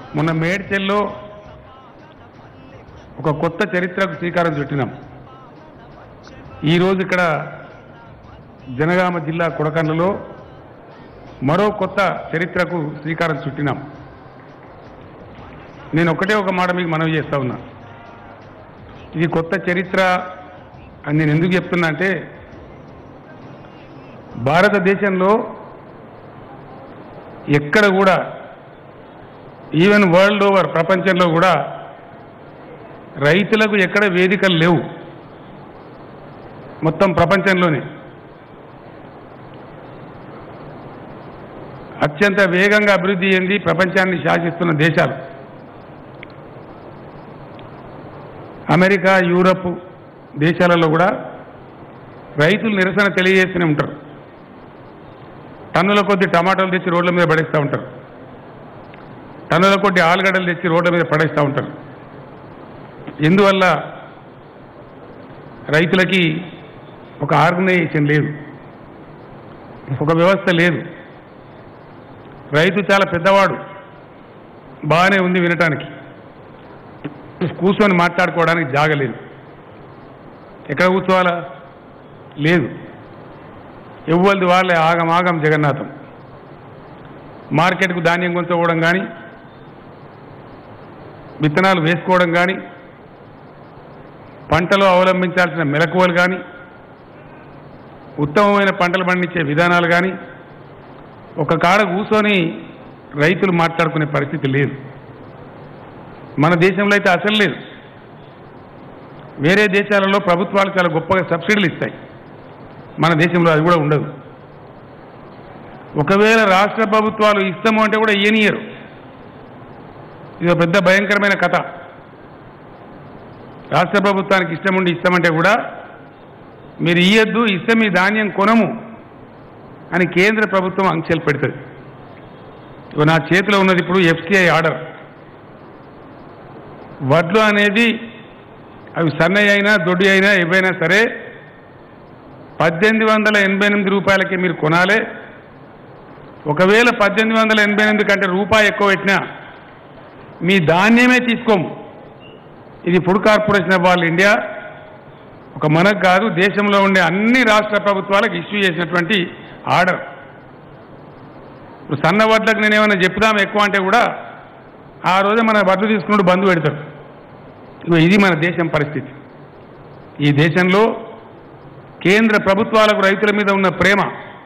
మొన్న మేడ్చెల్లో ఒక కొత్త చరిత్రకు శ్రీకారం చుట్టినాం ఈరోజు ఇక్కడ జనగామ జిల్లా కొడకండ్లలో మరో కొత్త చరిత్రకు శ్రీకారం చుట్టినాం నేను ఒకటే ఒక మాట మీకు మనవి చేస్తా ఉన్నా ఇది కొత్త చరిత్ర అని నేను ఎందుకు చెప్తున్నా అంటే భారతదేశంలో ఎక్కడ కూడా ఈవెన్ వరల్డ్ ఓవర్ ప్రపంచంలో కూడా రైతులకు ఎక్కడ వేదికలు లేవు మొత్తం ప్రపంచంలోనే అత్యంత వేగంగా అభివృద్ధి చెంది ప్రపంచాన్ని శాసిస్తున్న దేశాలు అమెరికా యూరప్ దేశాలలో కూడా రైతులు నిరసన తెలియజేస్తూనే ఉంటారు టన్నుల కొద్ది టమాటాలు తెచ్చి రోడ్ల మీద పడేస్తూ ఉంటారు టన్నుల కొద్ది ఆలుగడ్డలు తెచ్చి రోడ్ల మీద పడేస్తూ ఉంటారు ఎందువల్ల రైతులకి ఒక ఆర్గనైజేషన్ లేదు ఒక వ్యవస్థ లేదు రైతు చాలా పెద్దవాడు బాగానే ఉంది వినటానికి కూర్చొని మాట్లాడుకోవడానికి జాగలేదు ఎక్కడ కూర్చోవాలా లేదు ఎవ్వరిది వాళ్ళే ఆగం ఆగం జగన్నాథం మార్కెట్కు ధాన్యం కొంచుకోవడం కానీ విత్తనాలు వేసుకోవడం కానీ పంటలో అవలంబించాల్సిన మెలకువలు కానీ ఉత్తమమైన పంటలు పండించే విధానాలు కానీ ఒక కాడ కూర్చొని రైతులు మాట్లాడుకునే పరిస్థితి లేదు మన దేశంలో అయితే అసలు లేదు వేరే దేశాలలో ప్రభుత్వాలు చాలా గొప్పగా సబ్సిడీలు ఇస్తాయి మన దేశంలో అది కూడా ఉండదు ఒకవేళ రాష్ట్ర ప్రభుత్వాలు ఇస్తాము అంటే కూడా ఇయ్యనియరు ఇది ఒక పెద్ద భయంకరమైన కథ రాష్ట్ర ప్రభుత్వానికి ఇష్టం ఉండి ఇస్తామంటే కూడా మీరు ఇయ్యద్దు ఇస్తే మీ ధాన్యం కొనము అని కేంద్ర ప్రభుత్వం ఆంక్షలు పెడుతుంది ఇగో నా చేతిలో ఉన్నది ఇప్పుడు ఎఫ్సిఐ ఆర్డర్ వడ్లు అనేది అవి సన్నయ్య అయినా దొడ్డి అయినా ఏవైనా సరే పద్దెనిమిది వందల ఎనభై ఎనిమిది రూపాయలకి మీరు కొనాలి ఒకవేళ పద్దెనిమిది వందల ఎనభై ఎనిమిది కంటే రూపాయి ఎక్కువ పెట్టినా మీ ధాన్యమే తీసుకోము ఇది food corporation of all India ఒక మనకు కాదు దేశంలో ఉండే అన్ని రాష్ట్ర ప్రభుత్వాలకు ఇష్యూ చేసినటువంటి ఆర్డర్ ఇప్పుడు సన్న వడ్లకు నేను ఏమైనా చెప్దాం ఎక్కువ అంటే కూడా ఆ రోజే మన వడ్లు తీసుకున్నట్టు బంధు పెడతారు ఇగో ఇది మన దేశం పరిస్థితి ఈ దేశంలో కేంద్ర ప్రభుత్వాలకు రైతుల మీద ఉన్న ప్రేమ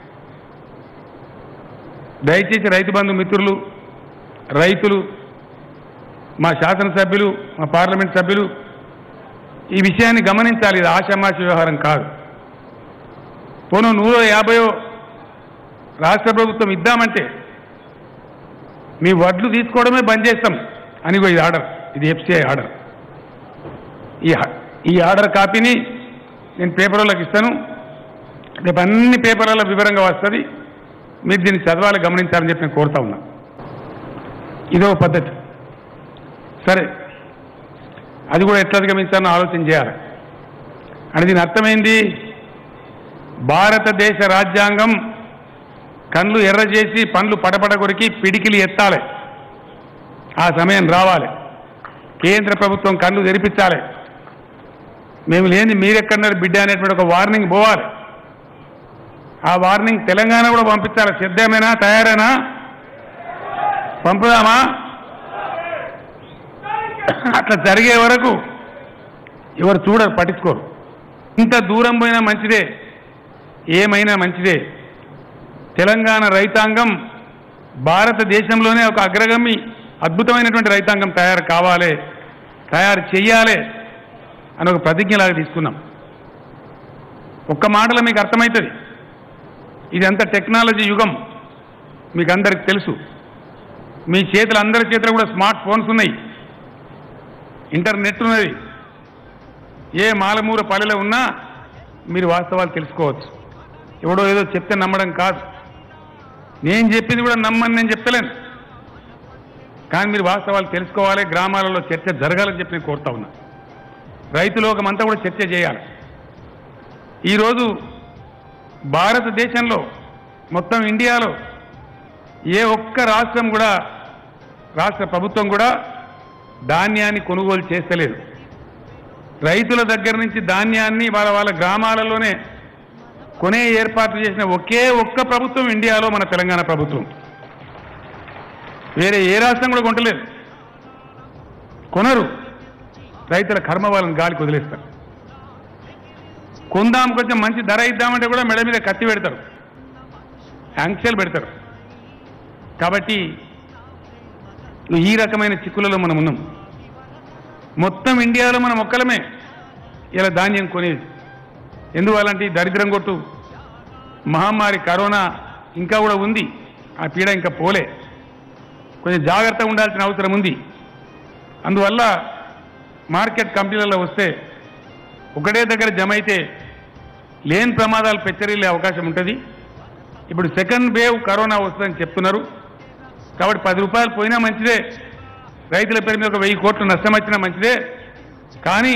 దయచేసి రైతు బంధు మిత్రులు రైతులు మా శాసనసభ్యులు మా పార్లమెంట్ సభ్యులు ఈ విషయాన్ని గమనించాలి ఇది ఆషామాషి వ్యవహారం కాదు పోను నూరో యాభయో రాష్ట్ర ప్రభుత్వం ఇద్దామంటే మీ వడ్లు తీసుకోవడమే బంద్ చేస్తాం అనిగో ఇది ఆర్డర్ ఇది ఎఫ్సిఐ ఆర్డర్ ఈ హ- ఈ ఆర్డర్ కాపీని నేను పేపర్లకు ఇస్తాను రేపు అన్ని పేపర్లలో వివరంగా వస్తుంది మీరు దీన్ని చదవాలి గమనించాలని చెప్పి నేను కోరుతా ఉన్నా ఇదో పద్ధతి సరే అది కూడా ఎట్లా అధిగమించాలని ఆలోచన చేయాలి అని దీని అర్థమైంది భారతదేశ రాజ్యాంగం కళ్ళు ఎర్ర చేసి పండ్లు పడపడ కొరికి పిడికిలి ఎత్తాలి ఆ సమయం రావాలి కేంద్ర ప్రభుత్వం కళ్ళు తెరిపించాలి మేము లేని మీరెక్కడన్నారు బిడ్డ అనేటువంటి ఒక వార్నింగ్ పోవాలి ఆ వార్నింగ్ తెలంగాణ కూడా పంపించాలి సిద్ధమేనా తయారేనా పంపుదామా అట్లా జరిగే వరకు ఎవరు చూడరు పట్టించుకోరు ఇంత దూరం పోయినా మంచిదే ఏమైనా మంచిదే తెలంగాణ రైతాంగం భారతదేశంలోనే ఒక అగ్రగమి అద్భుతమైనటువంటి రైతాంగం తయారు కావాలి తయారు చెయ్యాలి అని ఒక ప్రతిజ్ఞలాగా తీసుకున్నాం ఒక్క మాటలో మీకు అర్థమవుతుంది ఇదంతా టెక్నాలజీ యుగం మీకు అందరికి తెలుసు మీ చేతులు అందరి చేతులు కూడా స్మార్ట్ ఫోన్స్ ఉన్నాయి ఇంటర్నెట్ ఉన్నది ఏ మాలమూర పల్లెలో ఉన్నా మీరు వాస్తవాలు తెలుసుకోవచ్చు ఎవడో ఏదో చెప్తే నమ్మడం కాదు నేను చెప్పింది కూడా నమ్మని నేను చెప్తలేను కానీ మీరు వాస్తవాలు తెలుసుకోవాలి గ్రామాలలో చర్చ జరగాలని చెప్పి నేను కోరుతా ఉన్నా రైతులోకమంతా కూడా చర్చ చేయాలి ఈరోజు భారతదేశంలో మొత్తం ఇండియాలో ఏ ఒక్క రాష్ట్రం కూడా రాష్ట్ర ప్రభుత్వం కూడా ధాన్యాన్ని కొనుగోలు చేస్తలేదు రైతుల దగ్గర నుంచి ధాన్యాన్ని వాళ్ళ వాళ్ళ గ్రామాలలోనే కొనే ఏర్పాటు చేసిన ఒకే ఒక్క ప్రభుత్వం ఇండియాలో మన తెలంగాణ ప్రభుత్వం వేరే ఏ రాష్ట్రం కూడా కొంటలేదు కొనరు రైతుల కర్మ వాళ్ళని గాలికి వదిలేస్తారు కొందాం కొంచెం మంచి ధర ఇద్దామంటే కూడా మెడ మీద కత్తి పెడతారు ఆంక్షలు పెడతారు కాబట్టి ఈ రకమైన చిక్కులలో మనం ఉన్నాం మొత్తం ఇండియాలో మనం ఒక్కలమే ఇలా ధాన్యం కొనేది ఎందువల్లంటే ఈ దరిద్రం కొట్టు మహమ్మారి కరోనా ఇంకా కూడా ఉంది ఆ పీడ ఇంకా పోలే కొంచెం జాగ్రత్తగా ఉండాల్సిన అవసరం ఉంది అందువల్ల మార్కెట్ కంపెనీలలో వస్తే ఒకటే దగ్గర జమ అయితే లేని ప్రమాదాలు పెచ్చరిల్లే అవకాశం ఉంటుంది ఇప్పుడు సెకండ్ వేవ్ కరోనా వస్తుందని చెప్తున్నారు కాబట్టి పది రూపాయలు పోయినా మంచిదే రైతుల పేరు మీద ఒక వెయ్యి కోట్లు నష్టం వచ్చినా మంచిదే కానీ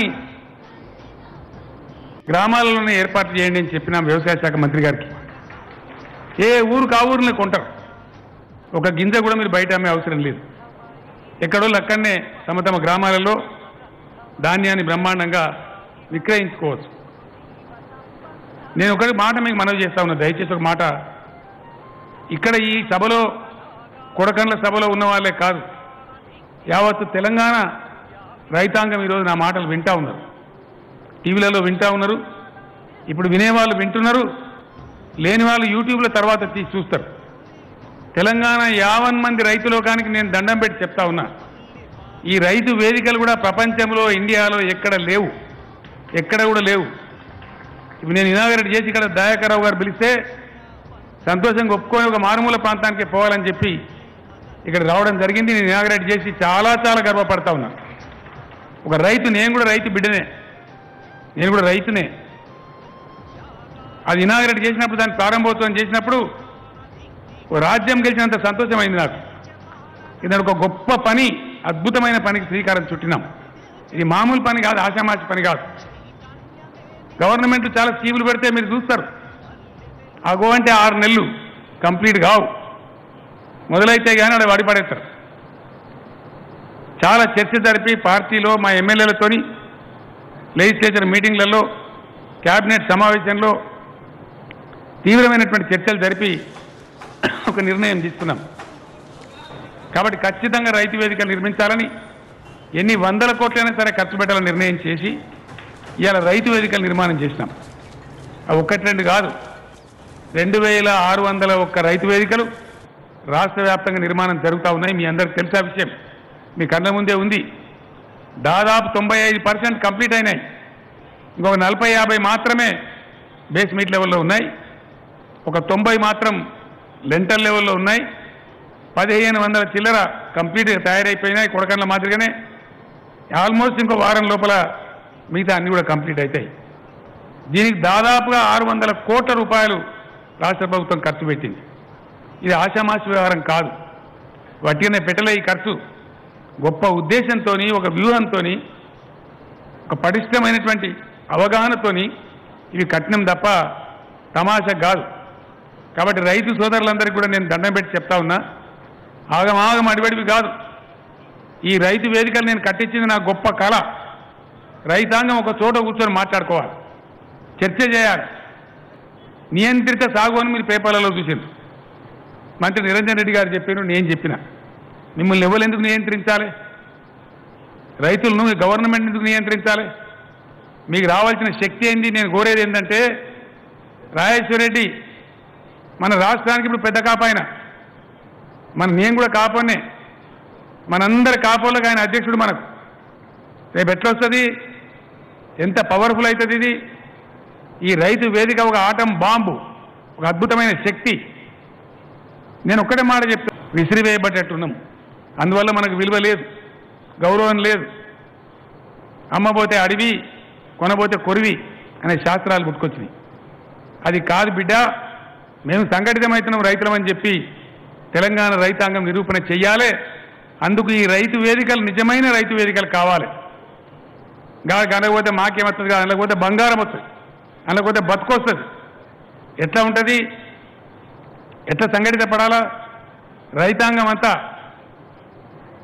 గ్రామాలలోనే ఏర్పాటు చేయండి అని చెప్పిన వ్యవసాయ శాఖ మంత్రి గారికి ఏ ఊరుకు ఆ ఊరిని కొంటారు ఒక గింజ కూడా మీరు బయట అమ్మే అవసరం లేదు ఎక్కడో అక్కడనే తమ తమ గ్రామాలలో ధాన్యాన్ని బ్రహ్మాండంగా విక్రయించుకోవచ్చు నేను ఒకటి మాట మీకు మనవి చేస్తా ఉన్నా దయచేసి ఒక మాట ఇక్కడ ఈ సభలో కొడకండ్ల సభలో ఉన్న వాళ్ళే కాదు యావత్తు తెలంగాణ రైతాంగం ఈరోజు నా మాటలు వింటా ఉన్నారు టీవీలలో వింటా ఉన్నారు ఇప్పుడు వినేవాళ్ళు వింటున్నారు లేని వాళ్ళు యూట్యూబ్లో తర్వాత తీసి చూస్తారు తెలంగాణ యావన్ మంది రైతు లోకానికి నేను దండం పెట్టి చెప్తా ఉన్నా ఈ రైతు వేదికలు కూడా ప్రపంచంలో ఇండియాలో ఎక్కడ లేవు ఎక్కడ కూడా లేవు ఇప్పుడు నేను ఇనాగరేట్ చేసి ఇక్కడ దయాకరావు గారు పిలిస్తే సంతోషంగా ఒప్పుకొని ఒక మారుమూల ప్రాంతానికి పోవాలని చెప్పి ఇక్కడ రావడం జరిగింది నేను ఇనాగరేట్ చేసి చాలా చాలా గర్వపడతా ఉన్నా ఒక రైతు నేను కూడా రైతు బిడ్డనే నేను కూడా రైతునే అది ఇనాగరేట్ చేసినప్పుడు దాన్ని ప్రారంభోత్సవం చేసినప్పుడు ఓ రాజ్యం గెలిచినంత సంతోషమైంది నాకు ఇది ఒక గొప్ప పని అద్భుతమైన పనికి శ్రీకారం చుట్టినాం ఇది మామూలు పని కాదు ఆషామాషి పని కాదు గవర్నమెంట్ చాలా స్కీములు పెడితే మీరు చూస్తారు అగో అంటే ఆరు నెలలు కంప్లీట్ కావు మొదలైతే కానీ అక్కడ వాడిపడేస్తారు చాలా చర్చ జరిపి పార్టీలో మా ఎమ్మెల్యేలతోని లెజిస్లేచర్ మీటింగ్లలో క్యాబినెట్ సమావేశంలో తీవ్రమైనటువంటి చర్చలు జరిపి ఒక నిర్ణయం తీసుకున్నాం కాబట్టి ఖచ్చితంగా రైతు వేదికలు నిర్మించాలని ఎన్ని వందల కోట్లైనా సరే ఖర్చు పెట్టాలని నిర్ణయం చేసి ఇవాళ రైతు వేదికలు నిర్మాణం చేసినాం అవి ఒక్కటి రెండు కాదు రెండు వేల ఆరు వందల ఒక్క రైతు వేదికలు రాష్ట్ర వ్యాప్తంగా నిర్మాణం జరుగుతూ ఉన్నాయి మీ అందరికి తెలిసే విషయం మీ కళ్ళ ముందే ఉంది దాదాపు తొంభై ఐదు పర్సెంట్ కంప్లీట్ అయినాయి ఇంకొక నలభై యాభై మాత్రమే బేస్ మీట్ లెవెల్లో ఉన్నాయి ఒక తొంభై మాత్రం లెంటల్ లెవెల్లో ఉన్నాయి పదిహేను వందల చిల్లర కంప్లీట్గా తయారైపోయినాయి కొడకన్ల మాదిరిగానే ఆల్మోస్ట్ ఇంకో వారం లోపల మిగతా అన్ని కూడా కంప్లీట్ అవుతాయి దీనికి దాదాపుగా ఆరు వందల కోట్ల రూపాయలు రాష్ట్ర ప్రభుత్వం ఖర్చు పెట్టింది ఇది ఆషామాషి వ్యవహారం కాదు వట్టిగానే పెట్టలే ఈ ఖర్చు గొప్ప ఉద్దేశంతో ఒక వ్యూహంతో ఒక పటిష్టమైనటువంటి అవగాహనతోని ఇవి కట్నం తప్ప తమాషా కాదు కాబట్టి రైతు సోదరులందరికీ కూడా నేను దండం పెట్టి చెప్తా ఉన్నా ఆగమాగం అడివడివి కాదు ఈ రైతు వేదికలు నేను కట్టించింది నా గొప్ప కళ రైతాంగం ఒక చోట కూర్చొని మాట్లాడుకోవాలి చర్చ చేయాలి నియంత్రిత సాగు అని మీరు పేపర్లలో చూసారు మంత్రి నిరంజన్ రెడ్డి గారు చెప్పారు నేను చెప్పిన మిమ్మల్ని ఎవరు ఎందుకు నియంత్రించాలి రైతులను గవర్నమెంట్ ఎందుకు నియంత్రించాలి మీకు రావాల్సిన శక్తి ఏంది నేను కోరేది ఏంటంటే రాజేశ్వర రెడ్డి మన రాష్ట్రానికి ఇప్పుడు పెద్ద కాపాయన మన నేను కూడా కాపోనే మనందరి కాపోళ్ళకి ఆయన అధ్యక్షుడు మనకు రేపు ఎట్లా వస్తుంది ఎంత పవర్ఫుల్ అవుతుంది ఇది ఈ రైతు వేదిక ఒక ఆటం బాంబు ఒక అద్భుతమైన శక్తి నేను ఒక్కటే మాట చెప్తా విసిరివేయబడ్డట్టున్నాం అందువల్ల మనకు విలువ లేదు గౌరవం లేదు అమ్మబోతే అడవి కొనబోతే కొరివి అనే శాస్త్రాలు పుట్టుకొచ్చినాయి అది కాదు బిడ్డ మేము సంఘటితమవుతున్నాం రైతులమని చెప్పి తెలంగాణ రైతాంగం నిరూపణ చెయ్యాలి అందుకు ఈ రైతు వేదికలు నిజమైన రైతు వేదికలు కావాలి గాడికి అనకపోతే మాకేమవుతుంది కాదు అనకపోతే బంగారం వస్తుంది అనకపోతే బతుకొస్తుంది ఎట్లా ఉంటుంది ఎట్లా సంఘటిత పడాలా రైతాంగం అంతా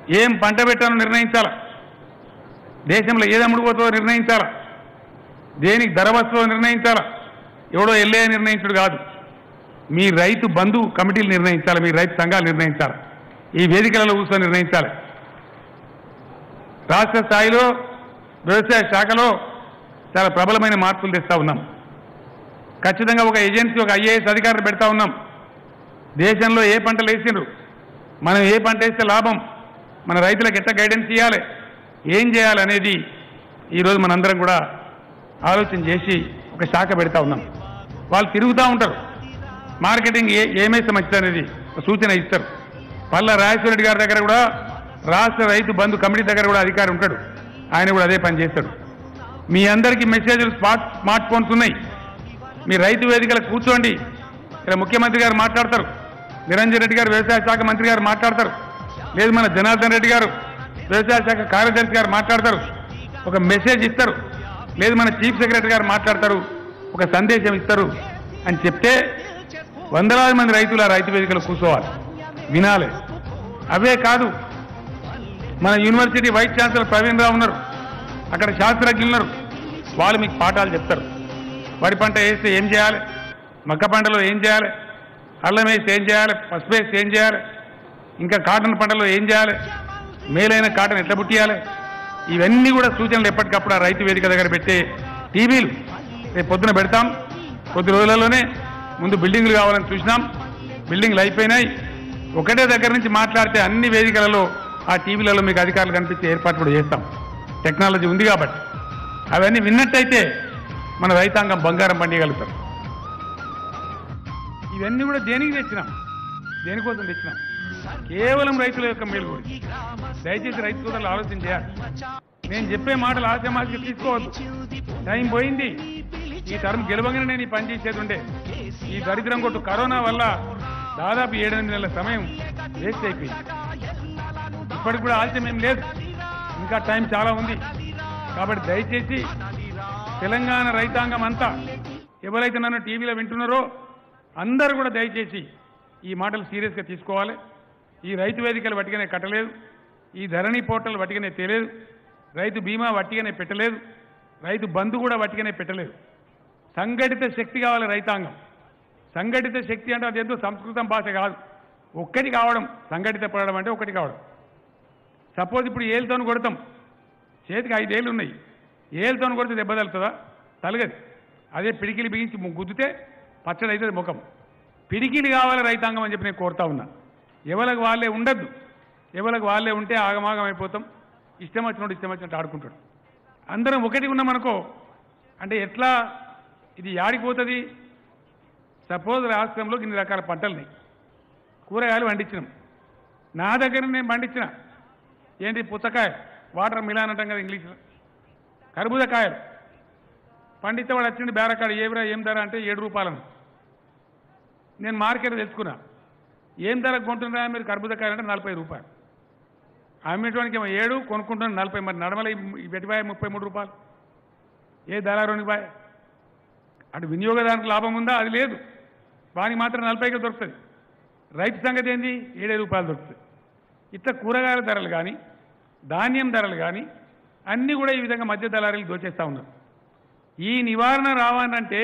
ఏం పంట పెట్టాలో నిర్ణయించాలా దేశంలో ఏది అమ్ముడుపోతుందో నిర్ణయించాలా దేనికి ధర వస్తుందో నిర్ణయించాలా ఎవడో ఎల్లే నిర్ణయించుడు కాదు మీ రైతు బంధు కమిటీలు నిర్ణయించాలి మీ రైతు సంఘాలు నిర్ణయించాలి ఈ వేదికలలో కూర్చొని నిర్ణయించాలి రాష్ట్ర స్థాయిలో వ్యవసాయ శాఖలో చాలా ప్రబలమైన మార్పులు తెస్తా ఉన్నాం ఖచ్చితంగా ఒక ఏజెన్సీ ఒక ఐఏఎస్ అధికారులు పెడతా ఉన్నాం దేశంలో ఏ పంటలు వేసిండ్రు మనం ఏ పంట వేస్తే లాభం మన రైతులకు ఎట్లా గైడెన్స్ ఇవ్వాలి ఏం చేయాలి అనేది ఈరోజు మనందరం కూడా ఆలోచన చేసి ఒక శాఖ పెడతా ఉన్నాం వాళ్ళు తిరుగుతూ ఉంటారు మార్కెటింగ్ ఏ ఏమేస్తే మంచిది అనేది ఒక సూచన ఇస్తారు పల్ల రాజేశ్వర రెడ్డి గారి దగ్గర కూడా రాష్ట్ర రైతు బంధు కమిటీ దగ్గర కూడా అధికారి ఉంటాడు ఆయన కూడా అదే పని చేస్తాడు మీ అందరికీ మెసేజ్లు స్మార్ట్ స్మార్ట్ ఫోన్స్ ఉన్నాయి మీ రైతు వేదికల కూర్చోండి ఇక్కడ ముఖ్యమంత్రి గారు మాట్లాడతారు నిరంజన్ రెడ్డి గారు వ్యవసాయ శాఖ మంత్రి గారు మాట్లాడతారు లేదు మన జనార్దన్ రెడ్డి గారు వ్యవసాయ శాఖ కార్యదర్శి గారు మాట్లాడతారు ఒక మెసేజ్ ఇస్తారు లేదు మన చీఫ్ సెక్రటరీ గారు మాట్లాడతారు ఒక సందేశం ఇస్తారు అని చెప్తే వందలాది మంది రైతులు ఆ రైతు వేదికలో కూర్చోవాలి వినాలి అవే కాదు మన university vice chancellor Praveen Rao ఉన్నారు అక్కడ శాస్త్రజ్ఞులు ఉన్నారు వాళ్ళు మీకు పాఠాలు చెప్తారు వరి పంట వేస్తే ఏం చేయాలి మక్క పంటలో ఏం చేయాలి అల్లం వేస్తే ఏం చేయాలి పసుపు వేస్తే ఏం చేయాలి ఇంకా కాటన్ పంటలో ఏం చేయాలి మేలైన కాటన్ ఎట్లా పుట్టియాలి ఇవన్నీ కూడా సూచనలు ఎప్పటికప్పుడు ఆ రైతు వేదిక దగ్గర పెట్టే టీవీలు రేపు పొద్దున పెడతాం కొద్ది రోజులలోనే ముందు బిల్డింగ్లు కావాలని చూసినాం బిల్డింగ్లు అయిపోయినాయి ఒకటే దగ్గర నుంచి మాట్లాడితే అన్ని వేదికలలో ఆ టీవీలలో మీకు అధికారులు కనిపించే ఏర్పాటు కూడా చేస్తాం టెక్నాలజీ ఉంది కాబట్టి అవన్నీ విన్నట్టయితే మన రైతాంగం బంగారం పండియగలుగుతాం ఇవన్నీ కూడా దేనికి తెచ్చినాం దేనికోసం తెచ్చినాం కేవలం రైతుల యొక్క మేలు గురించి దయచేసి రైతు సోదరులు ఆలోచన చేయాలి నేను చెప్పే మాటలు ఆశమాసిగా తీసుకోవద్దు టైం పోయింది ఈ టర్మ్ గెలవగానే నేను ఈ పని చేసేది ఉండే ఈ దరిద్రం కొట్టు కరోనా వల్ల దాదాపు ఏడెనిమిది నెలల సమయం వేస్ట్ అయిపోయింది ఇప్పటికి కూడా ఆలస్యం ఏం లేదు ఇంకా టైం చాలా ఉంది కాబట్టి దయచేసి తెలంగాణ రైతాంగం అంతా ఎవరైతే నన్ను టీవీలో వింటున్నారో అందరూ కూడా దయచేసి ఈ మాటలు సీరియస్గా తీసుకోవాలి ఈ రైతు వేదికలు వట్టిగానే కట్టలేదు ఈ ధరణి పోర్టల్ వట్టిగానే తెలియదు రైతు బీమా వట్టిగానే పెట్టలేదు రైతు బంధు కూడా వట్టిగానే పెట్టలేదు సంఘటిత శక్తి కావాలి రైతాంగం సంఘటిత శక్తి అంటే అది ఎంతో సంస్కృతం భాష కాదు ఒక్కటి కావడం సంఘటిత పడడం అంటే ఒకటి కావడం సపోజ్ ఇప్పుడు ఏళ్ళతో కొడతాం చేతికి ఐదేళ్ళు ఉన్నాయి ఏళ్ళతో కొడితే దెబ్బ తగులుతుందా తలగదు అదే పిడికిలి బిగించి ము- గుద్దితే పచ్చడి అవుతుంది ముఖం పిడికిలి కావాలి రైతాంగం అని చెప్పి నేను కోరుతా ఉన్నా ఎవరికి వాళ్ళే ఉండద్దు ఎవరికి వాళ్ళే ఉంటే ఆగమాగం అయిపోతాం ఇష్టం వచ్చినట్టు ఇష్టం వచ్చినట్టు ఆడుకుంటాడు అందరం ఒకటి ఉన్నామనుకో అంటే ఎట్లా ఇది యాడిపోతుంది సపోజ్ రాష్ట్రంలో ఇన్ని రకాల పంటలున్నాయి కూరగాయలు పండించినాం నా దగ్గర నేను పండించిన ఏంటి పుచ్చకాయ వాటర్ మిలాన్ అంటాం కదా ఇంగ్లీష్లో కర్బూజకాయలు పండితే వాడు వచ్చింది బేరకాడ ఏమిరా ఏం ధర అంటే ఏడు రూపాయలను నేను మార్కెట్ తెచ్చుకున్నా ఏం ధర కొంటున్నా మీరు కర్బూజకాయలు అంటే నలభై రూపాయలు అమ్మేటానికి ఏమో ఏడు కొనుక్కుంటున్నాను నలభై మరి నడమల ఈ వెటిబాయ ముప్పై మూడు రూపాయలు ఏ దళారోనికి బాయ్ అటు వినియోగదానికి లాభం ఉందా అది లేదు వానికి మాత్రం నలభైగా దొరుకుతుంది రైతు సంగతి ఏంది ఏడే రూపాయలు దొరుకుతుంది ఇట్లా కూరగాయల ధరలు కానీ ధాన్యం ధరలు కానీ అన్నీ కూడా ఈ విధంగా మధ్య దళారీలు దోచేస్తూ ఉన్నారు ఈ నివారణ రావాలంటే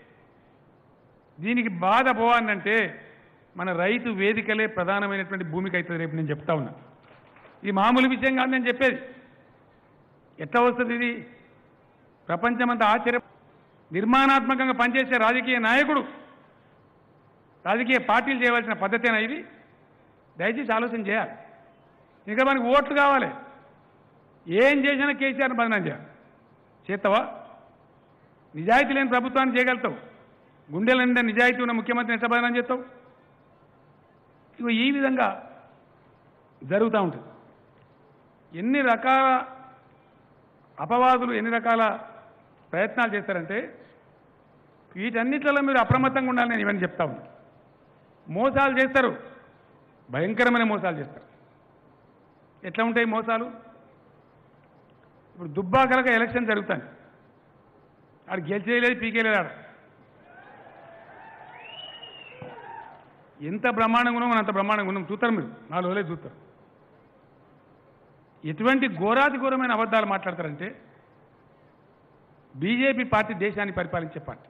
దీనికి బాధ పోవాలంటే మన రైతు వేదికలే ప్రధానమైనటువంటి భూమిక అవుతుంది రేపు నేను చెప్తా ఉన్నా ఇది మామూలు విషయం కాదు నేను చెప్పేది ఎట్లా వస్తుంది ఇది ప్రపంచమంతా ఆశ్చర్య నిర్మాణాత్మకంగా పనిచేసే రాజకీయ నాయకుడు రాజకీయ పార్టీలు చేయవలసిన పద్ధతేనా ఇది దయచేసి ఆలోచన చేయాలి ఇంకా మనకి ఓట్లు కావాలి ఏం చేసినా కేసీఆర్ని బదనాం చేయాలి చేస్తావా నిజాయితీ లేని ప్రభుత్వాన్ని చేయగలుగుతావు గుండెల నిండా నిజాయితీ ఉన్న ముఖ్యమంత్రిని ఎట్లా బదనాం చేస్తావు ఇగో ఈ విధంగా జరుగుతూ ఉంటుంది ఎన్ని రకాల అపవాదులు ఎన్ని రకాల ప్రయత్నాలు చేస్తారంటే వీటన్నిట్లలో మీరు అప్రమత్తంగా ఉండాలని నేను ఇవన్నీ చెప్తా ఉన్నా మోసాలు చేస్తారు భయంకరమైన మోసాలు చేస్తారు ఎట్లా ఉంటాయి మోసాలు ఇప్పుడు దుబ్బాకలక ఎలక్షన్ జరుగుతాయి ఆడు గెలిచేయలేదు పీకేలేదు ఆడ ఎంత బ్రహ్మాండంగా ఉన్నాం మనం అంత బ్రహ్మాండంగా ఉన్నాం చూస్తారు మీరు నాలుగు రోజులే చూస్తారు ఎటువంటి ఘోరాతి ఘోరమైన అబద్ధాలు మాట్లాడతారంటే బీజేపీ పార్టీ దేశాన్ని పరిపాలించే పార్టీ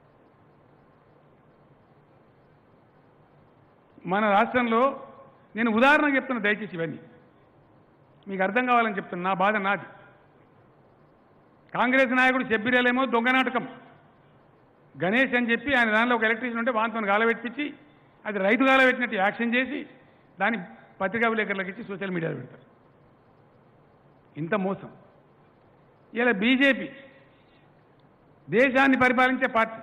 మన రాష్ట్రంలో నేను ఉదాహరణకు చెప్తున్నా దయచేసి ఇవన్నీ మీకు అర్థం కావాలని చెప్తున్నా నా బాధ నాది కాంగ్రెస్ నాయకుడు చెప్పిరేలేమో దొంగ నాటకం గణేష్ అని చెప్పి ఆయన దానిలో ఒక ఎలక్ట్రీషియన్ ఉంటే వాంతో గాలబెట్టించి అది రైతు గాలబెట్టినట్టు యాక్షన్ చేసి దాన్ని పత్రికా విలేకరులకు ఇచ్చి సోషల్ మీడియాలో పెడతారు ఇంత మోసం ఇలా బీజేపీ దేశాన్ని పరిపాలించే పార్టీ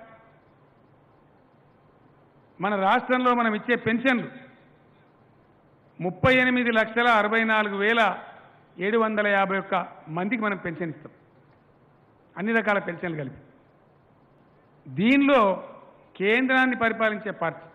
మన రాష్ట్రంలో మనం ఇచ్చే పెన్షన్లు ముప్పై ఎనిమిది లక్షల అరవై నాలుగు వేల ఏడు వందల యాభై ఒక్క మందికి మనం పెన్షన్ ఇస్తాం అన్ని రకాల పెన్షన్లు కలిపి దీనిలో కేంద్రాన్ని పరిపాలించే పార్టీ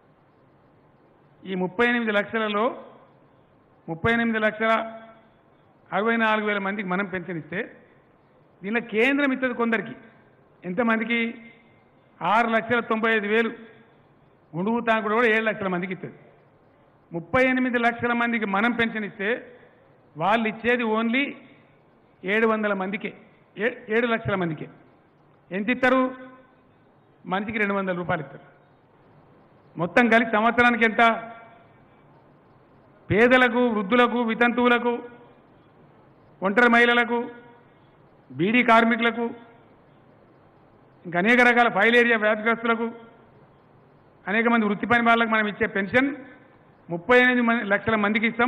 ఈ ముప్పై ఎనిమిది లక్షలలో ముప్పై ఎనిమిది లక్షల అరవై నాలుగు వేల మందికి మనం పెన్షన్ ఇస్తే దీనిలో కేంద్రం ఇస్తుంది కొందరికి ఎంతమందికి ఆరు లక్షల తొంభై ఐదు వేలు గుండుగు తాకుడు కూడా ఏడు లక్షల మందికి ఇస్తుంది ముప్పై ఎనిమిది లక్షల మందికి మనం పెన్షన్ ఇస్తే వాళ్ళు ఇచ్చేది ఓన్లీ ఏడు వందల మందికే ఏ- ఏడు లక్షల మందికే ఎంత ఇస్తారు మనిషికి రెండు వందల రూపాయలు ఇస్తారు మొత్తం కలిసి సంవత్సరానికి ఎంత పేదలకు వృద్ధులకు వితంతువులకు ఒంటరి మహిళలకు బీడీ కార్మికులకు ఇంకా అనేక రకాల ఫైల్ ఏరియా వ్యాధిగ్రస్తులకు అనేక మంది వృత్తి పని వాళ్ళకు మనం ఇచ్చే పెన్షన్ ముప్పై ఎనిమిది మంది లక్షల మందికి ఇస్తాం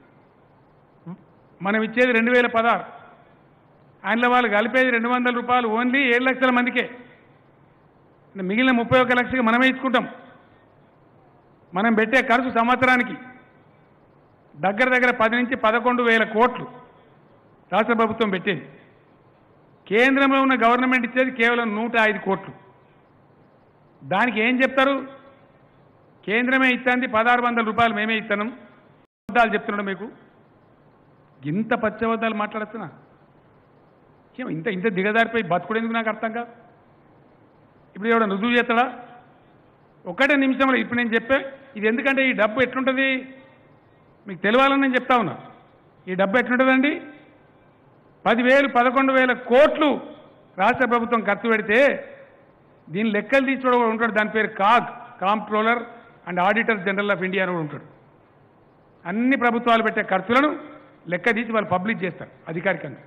మనం ఇచ్చేది రెండు వేల పదహారు ఆయనలో వాళ్ళు కలిపేది రెండు వందల రూపాయలు ఓన్లీ ఏడు లక్షల మందికే అంటే మిగిలిన ముప్పై ఒక్క లక్షకి మనమే ఇచ్చుకుంటాం మనం పెట్టే ఖర్చు సంవత్సరానికి దగ్గర దగ్గర పది నుంచి పదకొండు వేల కోట్లు రాష్ట్ర ప్రభుత్వం పెట్టేది కేంద్రంలో ఉన్న గవర్నమెంట్ ఇచ్చేది కేవలం నూట ఐదు కోట్లు దానికి ఏం చెప్తారు కేంద్రమే ఇస్తుంది పదహారు వందల రూపాయలు మేమే ఇస్తాను అబద్ధాలు చెప్తున్నాడు మీకు ఇంత పచ్చబద్దాలు మాట్లాడుతున్నా ఏం ఇంత ఇంత దిగజారిపోయి బతుకుడేందుకు నాకు అర్థం కాదు ఇప్పుడు ఎవడ రుజువు చేస్తాడా ఒకటే నిమిషంలో ఇప్పుడు నేను చెప్పే ఇది ఎందుకంటే ఈ డబ్బు ఎట్లుంటుంది మీకు తెలియాలని నేను చెప్తా ఉన్నా ఈ డబ్బు ఎట్లుంటుందండి పదివేలు పదకొండు వేల కోట్లు రాష్ట్ర ప్రభుత్వం ఖర్చు పెడితే దీని లెక్కలు తీసుకోవడం కూడా ఉంటాడు దాని పేరు CAG comptroller and auditor general of India అని కూడా ఉంటాడు అన్ని ప్రభుత్వాలు పెట్టే ఖర్చులను లెక్క తీసి వాళ్ళు పబ్లిష్ చేస్తారు అధికారికంగా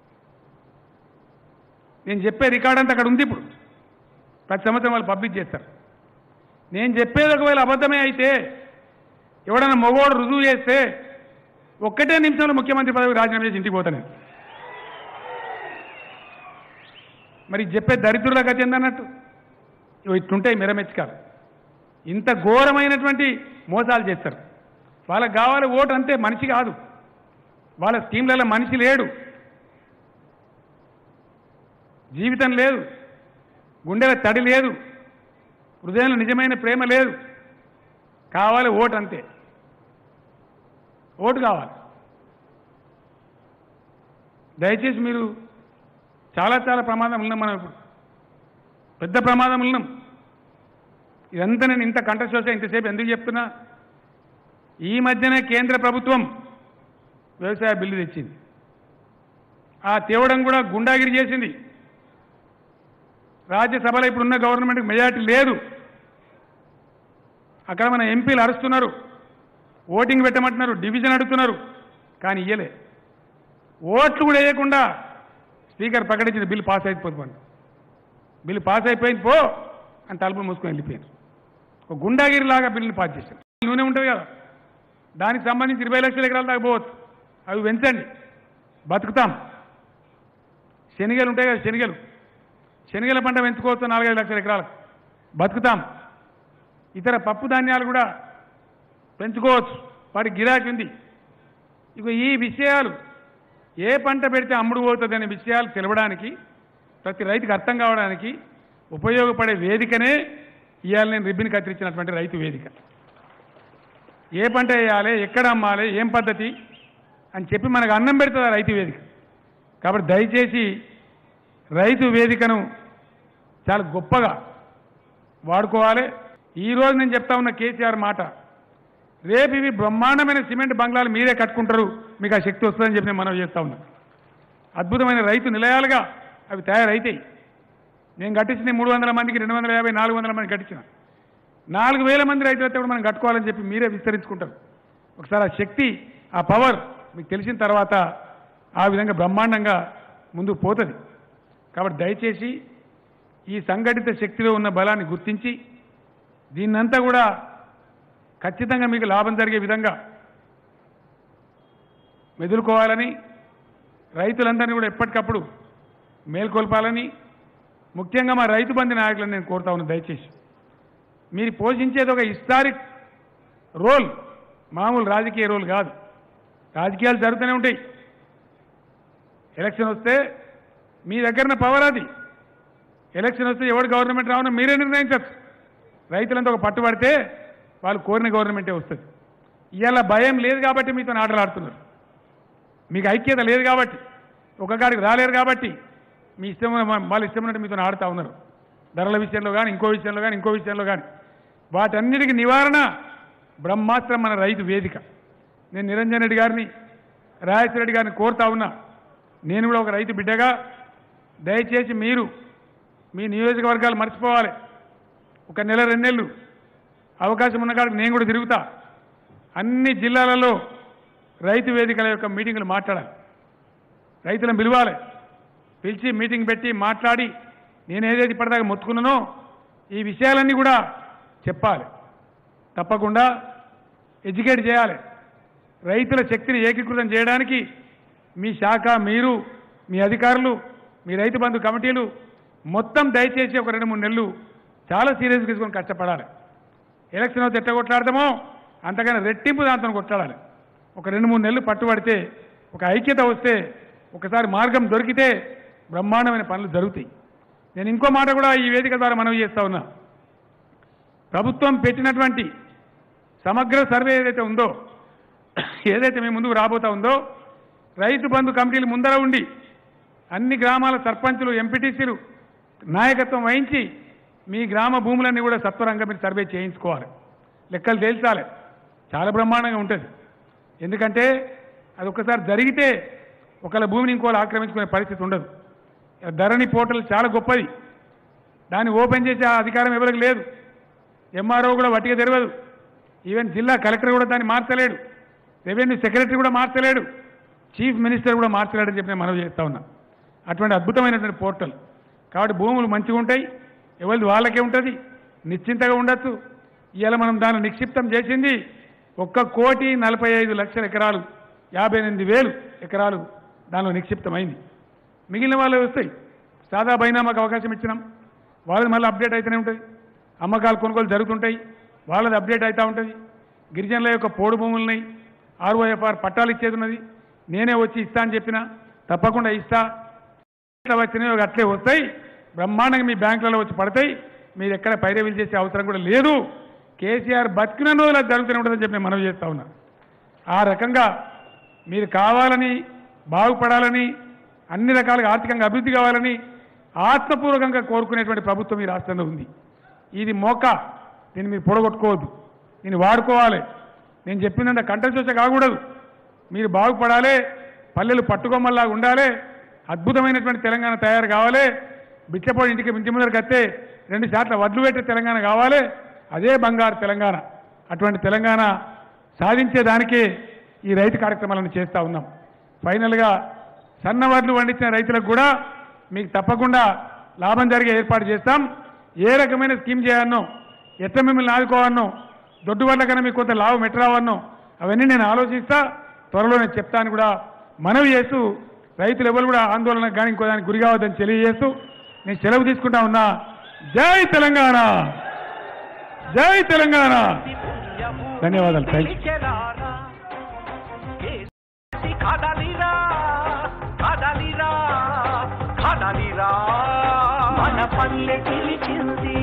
నేను చెప్పే రికార్డ్ అంతా అక్కడ ఉంది ఇప్పుడు ప్రతి సంవత్సరం వాళ్ళు పబ్లిష్ చేస్తారు నేను చెప్పేది ఒకవేళ అబద్ధమే అయితే ఎవడన్నా మగవాడు రుజువు చేస్తే ఒక్కటే నిమిషంలో ముఖ్యమంత్రి పదవి రాజీనామా చేసి ఇంటికి పోతాను నేను. మరి చెప్పే దరిద్రుల గతి ఏందన్నట్టు ఇవి ఇట్లుంటాయి మిరమెచ్చకాలు ఇంత ఘోరమైనటువంటి మోసాలు చేస్తారు వాళ్ళకి కావాలి ఓటు అంతే మనిషి కాదు వాళ్ళ స్కీమ్లలో మనిషి లేడు జీవితం లేదు గుండెల తడి లేదు హృదయంలో నిజమైన ప్రేమ లేదు కావాలి ఓటు అంతే ఓటు కావాలి దయచేసి మీరు చాలా చాలా ప్రమాదం ఉన్నాం మనం ఇప్పుడు పెద్ద ప్రమాదం ఉన్నాం ఇదంతా నేను ఇంత కంఠశోష ఇంతసేపు ఎందుకు చెప్తున్నా ఈ మధ్యనే కేంద్ర ప్రభుత్వం వ్యవసాయ బిల్లు తెచ్చింది ఆ తేవడం కూడా గుండాగిరి చేసింది రాజ్యసభలో ఇప్పుడున్న గవర్నమెంట్కి మెజార్టీ లేదు అక్కడ మన ఎంపీలు అరుస్తున్నారు ఓటింగ్ పెట్టమంటున్నారు డివిజన్ అడుగుతున్నారు కానీ ఇయ్యలే ఓట్లు కూడా వేయకుండా స్పీకర్ ప్రకటించిన బిల్లు పాస్ అయిపోతుంది బిల్లు పాస్ అయిపోయింది పో అని తలుపులు మూసుకొని వెళ్ళిపోయారు ఒక గుండాగిరిలాగా బిల్లుని పాస్ చేశారు నూనె ఉంటుంది కదా దానికి సంబంధించి ఇరవై లక్షల ఎకరాల దాకా పోవచ్చు అవి పెంచండి బతుకుతాం శనగలు ఉంటాయి కదా శనగలు శనగల పంట పెంచుకోవచ్చు నాలుగైదు లక్షల ఎకరాలకు బతుకుతాం ఇతర పప్పు ధాన్యాలు కూడా పెంచుకోవచ్చు వాటి గిరాకీ ఉంది ఇక ఈ విషయాలు ఏ పంట పెడితే అమ్ముడు పోతుంది అనే విషయాలు తెలవడానికి ప్రతి రైతుకు అర్థం కావడానికి ఉపయోగపడే వేదికనే ఇవాళ నేను రిబ్బిన్ కత్తిరించినటువంటి రైతు వేదిక ఏ పంట వేయాలి ఎక్కడ అమ్మాలి ఏం పద్ధతి అని చెప్పి మనకు అన్నం పెడుతుంది ఆ రైతు వేదిక కాబట్టి దయచేసి రైతు వేదికను చాలా గొప్పగా వాడుకోవాలి ఈరోజు నేను చెప్తా ఉన్న కేసీఆర్ మాట రేపు ఇవి బ్రహ్మాండమైన సిమెంట్ బంగ్లాలు మీరే కట్టుకుంటారు మీకు ఆ శక్తి వస్తుందని చెప్పి నేను మనం చేస్తా ఉన్నా అద్భుతమైన రైతు నిలయాలుగా అవి తయారైతాయి నేను కట్టించిన మూడు వందల మందికి రెండు వందల యాభై నాలుగు వందల మంది కట్టించిన నాలుగు వేల మంది రైతులు అయితే కూడా మనం కట్టుకోవాలని చెప్పి మీరే విస్తరించుకుంటారు ఒకసారి ఆ శక్తి ఆ పవర్ మీకు తెలిసిన తర్వాత ఆ విధంగా బ్రహ్మాండంగా ముందుకు పోతుంది కాబట్టి దయచేసి ఈ సంఘటిత శక్తిలో ఉన్న బలాన్ని గుర్తించి దీన్నంతా కూడా ఖచ్చితంగా మీకు లాభం జరిగే విధంగా మెదులుకోవాలని రైతులందరినీ కూడా ఎప్పటికప్పుడు మేల్కొల్పాలని ముఖ్యంగా మా రైతు బంధు నాయకులను నేను కోరుతా ఉన్నాను దయచేసి మీరు పోషించేది ఒక హిస్టారిక్ రోల్ మామూలు రాజకీయ రోల్ కాదు రాజకీయాలు జరుగుతూనే ఉంటాయి ఎలక్షన్ వస్తే మీ దగ్గరన పవర్ అది ఎలక్షన్ వస్తే ఎవడు గవర్నమెంట్ రావనో మీరే నిర్ణయించచ్చు రైతులంతా ఒక పట్టుబడితే వాళ్ళు కోరిన గవర్నమెంటే వస్తుంది ఇవాళ భయం లేదు కాబట్టి మీతో ఆటలు ఆడుతున్నారు మీకు ఐక్యత లేదు కాబట్టి ఒక కాడికి రాలేరు కాబట్టి మీ ఇష్టం ఉన్న- వాళ్ళ ఇష్టం ఉన్నట్టు మీతో ఆడుతూ ఉన్నారు ధరల విషయంలో కానీ ఇంకో విషయంలో కానీ ఇంకో విషయంలో కానీ వాటన్నిటికీ నివారణ బ్రహ్మాస్త్రం మన రైతు వేదిక నేను నిరంజన్ రెడ్డి గారిని రాజేశ్వర రెడ్డి గారిని కోరుతా ఉన్నా నేను కూడా ఒక రైతు బిడ్డగా దయచేసి మీరు మీ నియోజకవర్గాలు మర్చిపోవాలి ఒక నెల రెండు నెలలు అవకాశం ఉన్న కాడికి నేను కూడా తిరుగుతా అన్ని జిల్లాలలో రైతు వేదికల యొక్క మీటింగులు మాట్లాడాలి రైతులను పిలవాలి పిలిచి మీటింగ్ పెట్టి మాట్లాడి నేను ఏదైతే ఇప్పటిదాకా మొత్తుకున్నానో ఈ విషయాలన్నీ కూడా చెప్పాలి తప్పకుండా ఎడ్యుకేట్ చేయాలి రైతుల శక్తిని ఏకీకృతం చేయడానికి మీ శాఖ మీరు మీ అధికారులు మీ రైతు బంధు కమిటీలు మొత్తం దయచేసి ఒక రెండు మూడు నెలలు చాలా సీరియస్గా తీసుకొని కష్టపడాలి ఎలక్షన్ వస్తే ఎట్ట కొట్లాడతామో అంతకన్నా రెట్టింపు దాంతో కొట్లాడాలి ఒక రెండు మూడు నెలలు పట్టుబడితే ఒక ఐక్యత వస్తే ఒకసారి మార్గం దొరికితే బ్రహ్మాండమైన పనులు జరుగుతాయి నేను ఇంకో మాట కూడా ఈ వేదిక ద్వారా మనవి చేస్తా ఉన్నా ప్రభుత్వం పెట్టినటువంటి సమగ్ర సర్వే ఏదైతే ఉందో ఏదైతే మీ ముందుకు రాబోతా ఉందో రైతు బంధు కమిటీలు ముందర ఉండి అన్ని గ్రామాల సర్పంచులు ఎంపీటీసీలు నాయకత్వం వహించి మీ గ్రామ భూములన్నీ కూడా సత్వరంగా మీరు సర్వే చేయించుకోవాలి లెక్కలు తేల్చాలి చాలా బ్రహ్మాండంగా ఉంటుంది ఎందుకంటే అది ఒక్కసారి జరిగితే ఒకళ్ళ భూమిని ఇంకోళ్ళు ఆక్రమించుకునే పరిస్థితి ఉండదు ధరణి పోర్టల్ చాలా గొప్పది దాన్ని ఓపెన్ చేసే ఆ అధికారం ఎవరికి లేదు ఎంఆర్ఓ కూడా వట్టిగా తెరవదు ఈవెన్ జిల్లా కలెక్టర్ కూడా దాన్ని మార్చలేడు రెవెన్యూ సెక్రటరీ కూడా మార్చలేడు చీఫ్ మినిస్టర్ కూడా మార్చలేడని చెప్పి నేను మనవి చేస్తా ఉన్నా అటువంటి అద్భుతమైనటువంటి పోర్టల్ కాబట్టి భూములు మంచిగా ఉంటాయి ఎవరిది వాళ్ళకే ఉంటుంది నిశ్చింతగా ఉండొచ్చు ఇవాళ మనం దాన్ని నిక్షిప్తం చేసింది ఒక్క కోటి నలభై ఐదు లక్షల ఎకరాలు యాభై ఎనిమిది వేలు ఎకరాలు దానిలో నిక్షిప్తమైంది మిగిలిన వాళ్ళు వస్తాయి సాదా బైనామాకు అవకాశం ఇచ్చినాం వాళ్ళది మళ్ళీ అప్డేట్ అయితేనే ఉంటుంది అమ్మకాలు కొనుగోలు జరుగుతుంటాయి వాళ్ళది అప్డేట్ అవుతూ ఉంటుంది గిరిజనుల యొక్క పోడు భూములున్నాయి ఆర్ఓఎఫ్ఆర్ పట్టాలు ఇచ్చేది ఉన్నది నేనే వచ్చి ఇస్తా అని చెప్పిన తప్పకుండా ఇస్తా ఎట్లా వచ్చినాయో అవి అట్లే వస్తాయి బ్రహ్మాండంగా మీ బ్యాంకులలో వచ్చి పడతాయి మీరు ఎక్కడ పైరవీలు చేసే అవసరం కూడా లేదు కేసీఆర్ బతికిన రోజులు అది జరుగుతూనే ఉంటుందని చెప్పి నేను మనవి చేస్తా ఉన్నా ఆ రకంగా మీరు కావాలని బాగుపడాలని అన్ని రకాలుగా ఆర్థికంగా అభివృద్ధి కావాలని ఆత్మపూర్వకంగా కోరుకునేటువంటి ప్రభుత్వం ఈ రాష్ట్రంలో ఉంది ఇది మోక దీన్ని మీరు పొడగొట్టుకోవద్దు దీన్ని వాడుకోవాలి నేను చెప్పినంత కంఠశోష కాకూడదు మీరు బాగుపడాలి పల్లెలు పట్టుకొమ్మల్లాగా ఉండాలి అద్భుతమైనటువంటి తెలంగాణ తయారు కావాలి బిచ్చపోయి ఇంటికి ఇంటి ముందరకు వస్తే రెండు శాట్ల వడ్లు పెట్టే తెలంగాణ కావాలి అదే బంగారు తెలంగాణ అటువంటి తెలంగాణ సాధించేదానికే ఈ రైతు కార్యక్రమాలను చేస్తూ ఉన్నాం ఫైనల్గా సన్న వడ్లు పండించిన రైతులకు కూడా మీకు తప్పకుండా లాభం జరిగే ఏర్పాటు చేస్తాం ఏ రకమైన స్కీమ్ చేయాలనో ఎట్లా మిమ్మల్ని ఆదుకోవాలనో దొడ్డు వల్ల కన్నా మీకు కొంత లాభం ఎట్లా రావన్నో అవన్నీ నేను ఆలోచిస్తా త్వరలో నేను చెప్తాను కూడా మనవి చేస్తూ రైతులు ఎవరు కూడా ఆందోళనకు కానీ ఇంకో దానికి గురి కావద్దని తెలియజేస్తూ నేను సెలవు తీసుకుంటా ఉన్నా జై తెలంగాణ జై తెలంగాణ ధన్యవాదాలు థ్యాంక్ యూ కదలిరా కదలిరా కదలిరా మన పల్లె పిలిచింది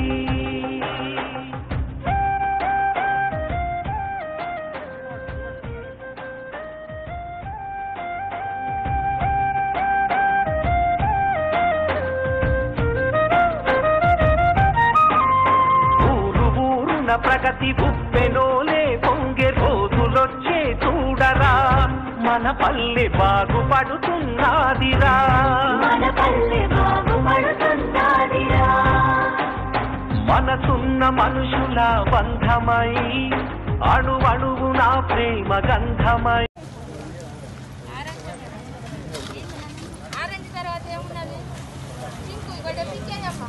ఊరు ఊరున ప్రగతి ఉప్పెనోలే పొంగే రోజు మన పల్లె బాగుపడుతున్నదిరా మన పల్లె బాగుపడుతున్నదిరా మనసున్న మనుషుల బంధమై అణు అణువున ప్రేమ గంధమై ఆరెంజ్ తర్వాత ఏమున్నది పింక్ ఇక్కడ పింక్ ఏదమ్మా